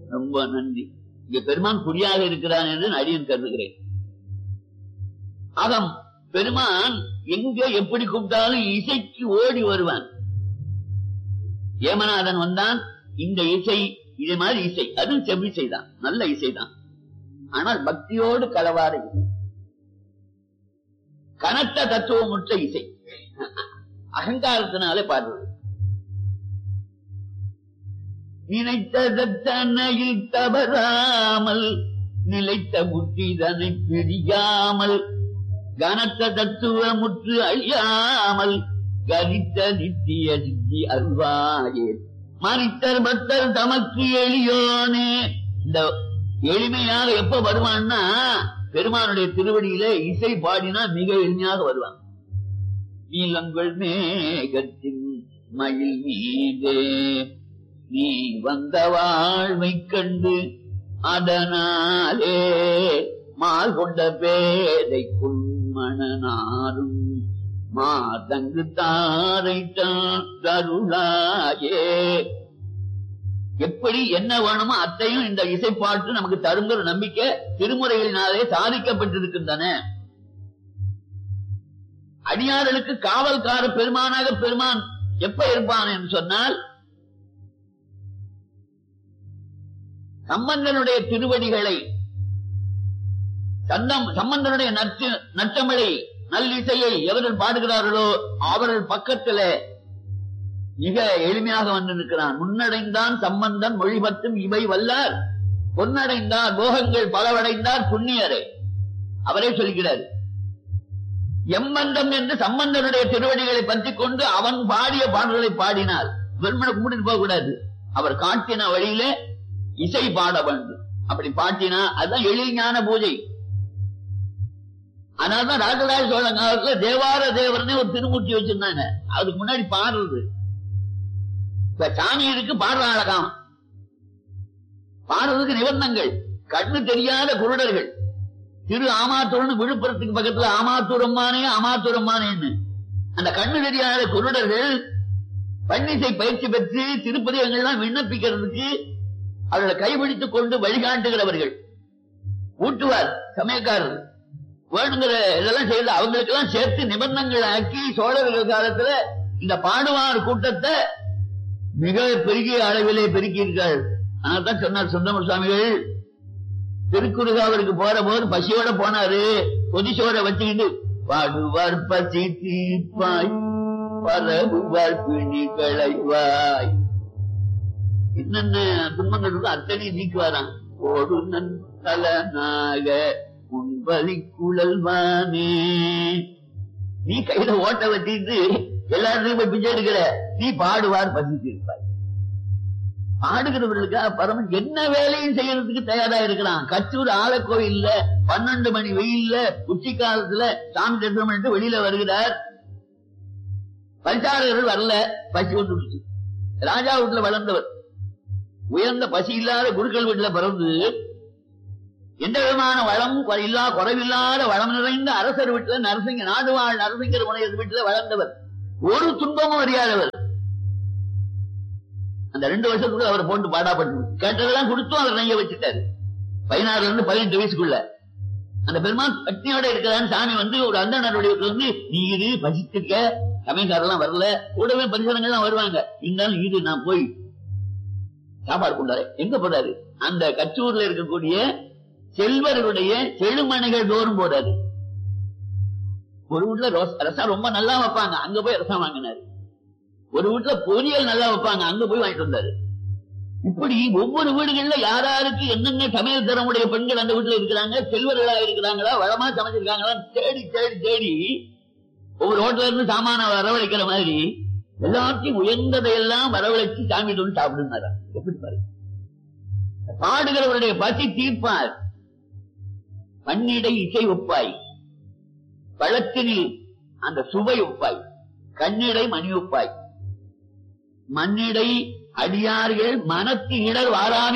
ரொம்ப நன்றி இங்க பெருமான் குறியாக இருக்கிறான் என்று அடியன் கருதுகிறேன் அகம் பெருமான் எங்க எப்படி கூப்பிட்டாலும் இசைக்கு ஓடி வருவான் ஏமநாதன் வந்தான் இந்த இசை இதே மாதிரி இசை அதுவும் செவ்விசை தான் நல்ல இசை தான் ஆனால் பக்தியோடு கலவார இசை கனத்த தத்துவமுற்ற இசை அகங்காரத்தினாலே பாடுறது நினைத்ததனையில் தவறாமல் நிலைத்த முற்றிதனை பிரியாமல் கனத்த தத்துவமுற்று அழியாமல் கரித்த நித்திய சித்தி அருள்வாயே மறித்தர் பக்தர் தமக்கு எளியோனே இந்த எளிமையாக எப்ப வருவான்னா பெருமானுடைய திருவடியில இசை பாடினா மிக எளிமையாக வருவான் நீலங்கள் மேகத்தின் மயில் மீதே நீ வந்த வாழ்வை கண்டு அதனாலே மால் கொண்ட பேதை குன்மணனாரும் மாதங்கு தாரை தருளாயே எப்படி என்ன வேணுமோ அத்தையும் இந்த இசைப்பாட்டு நமக்கு தருங்கிற நம்பிக்கை திருமுறைகளினாலே சாதிக்கப்பட்டிருக்கின்றன அடியார்களுக்கு காவல்கார பெருமானாக பெருமான் எப்ப இருப்பான் என்று சொன்னால் சம்பந்தனுடைய திருவடிகளை சந்தம் சம்பந்தனுடைய நற்று நற்றமிழை நல்லிசையை எவர்கள் பாடுகிறார்களோ அவர்கள் பக்கத்துல மிக எளிமையாக வந்து நிற்கிறான் முன்னடைந்தான் சம்பந்தன் மொழிபத்தும் இவை வல்லார் பொன்னடைந்தார் போகங்கள் பலவடைந்தார் புண்ணியரே அவரே சொல்கிறார் எம்மந்தம் என்று சம்பந்தனுடைய திருவடிகளை பற்றிக் கொண்டு அவன் பாடிய பாடல்களை பாடினார் வெறுமனை கும்பிட்டு போக கூடாது அவர் காட்டின வழியிலே இசை பாட வேண்டும் அப்படி பாட்டினா அதுதான் எழில் ஞான பூஜை அதனாலதான் ராஜராஜ சோழ காலத்துல தேவார தேவர்னே ஒரு திருமூர்த்தி வச்சிருந்தாங்க அதுக்கு முன்னாடி பாடுறது இப்ப சாமி இருக்கு பாடுற அழகாம் பாடுறதுக்கு நிபந்தங்கள் கண்ணு தெரியாத குருடர்கள் திரு ஆமாத்தூர்னு விழுப்புரத்துக்கு பக்கத்துல ஆமாத்தூரம்மானே ஆமாத்தூரம்மானேன்னு அந்த கண்ணு தெரியாத குருடர்கள் பன்னிசை பயிற்சி பெற்று திருப்பதி எங்கெல்லாம் விண்ணப்பிக்கிறதுக்கு அவர்களை கைபிடித்துக் கொண்டு வழிகாட்டுகிறவர்கள் ஊட்டுவார் சமயக்காரர் வேணுங்கிற இதெல்லாம் செய்யல அவங்களுக்கு எல்லாம் சேர்த்து நிபந்தங்கள் ஆக்கி சோழர்கள் காலத்துல இந்த பாடுவார் கூட்டத்தை மிக பெருகிய அளவிலே பெருக்கி இருக்காள் தான் சொன்னார் சுந்தரம சுவாமிகள் திருக்குறுகாவருக்கு போற போது பசியோட போனாரு பொதிசோட வச்சுக்கிட்டு பாடுவார் பசி தீப்பாய் பரவுவார் பிணி களைவாய் என்னென்ன துன்பங்கள் இருக்கோ அத்தனை நீக்குவாராம் ஓடு நன் தலனாக உன்பலி குழல்வானே நீ கையில ஓட்ட வச்சுட்டு எல்லாருக்கும் போய் பிச்சை எடுக்கிற நீ பாடுவார் பசித்து இருப்பாய் பாடுகிறவர்களுக்காக பரமன் என்ன வேலையும் செய்யறதுக்கு தயாரா இருக்கிறான் கச்சூர் ஆலக்கோயில்ல பன்னெண்டு மணி வெயில்ல உச்சி காலத்துல சாமி தரிசனம் பண்ணிட்டு வெளியில வருகிறார் பரிசாரகர்கள் வரல பசி கொண்டு ராஜா வீட்டுல வளர்ந்தவர் உயர்ந்த பசி இல்லாத குருக்கள் வீட்டுல பிறந்து எந்த விதமான வளம் இல்லா குறைவில்லாத வளம் நிறைந்த அரசர் வீட்டுல நரசிங்க நாடு வாழ் நரசிங்கர் முனையர் வீட்டுல வளர்ந்தவர் ஒரு துன்பமும் அறியாதவர் அந்த ரெண்டு வருஷத்துக்குள்ள அவர் போட்டு பாடாப்பட்டு கேட்டதெல்லாம் கொடுத்தும் அவர் நெய்ய வச்சுட்டாரு பதினாறுல இருந்து பதினெட்டு வயசுக்குள்ள அந்த பெருமான் பட்னியோட இருக்கிறான்னு சாமி வந்து ஒரு அந்தனருடைய வந்து நீ இது பசித்திருக்க சமயக்காரெல்லாம் வரல கூடவே பரிசனங்கள் எல்லாம் வருவாங்க இருந்தாலும் இது நான் போய் சாப்பாடு கொண்டாரு எங்க போறாரு அந்த கச்சூர்ல இருக்கக்கூடிய செல்வர்களுடைய செழுமனைகள் தோறும் போறாரு ஒரு வீட்டுல ரசம் ரொம்ப நல்லா வைப்பாங்க அங்க போய் ரசம் வாங்கினாரு ஒரு வீட்டுல பொரியல் நல்லா வைப்பாங்க அங்க போய் வாங்கிட்டு வந்தாரு இப்படி ஒவ்வொரு வீடுகள்ல யாராருக்கு என்னென்ன சமையல் தரமுடைய பெண்கள் அந்த வீட்டுல இருக்கிறாங்க செல்வர்களா இருக்கிறாங்களா வளமா சமைச்சிருக்காங்களா தேடி தேடி தேடி ஒவ்வொரு ஹோட்டல இருந்து சாமான வரவழைக்கிற மாதிரி எல்லாத்தையும் உயர்ந்ததையெல்லாம் வரவழைச்சு சாமி வந்து சாப்பிடுனாரா எப்படி பாரு பாடுகிறவருடைய பசி தீர்ப்பார் பன்னிடை இசை ஒப்பாய் பழத்தினில் அந்த சுவை ஒப்பாய் கண்ணிடை மணி ஒப்பாய் மண்ணிடை அடியார்கள் மனத்து இடர் வாராமே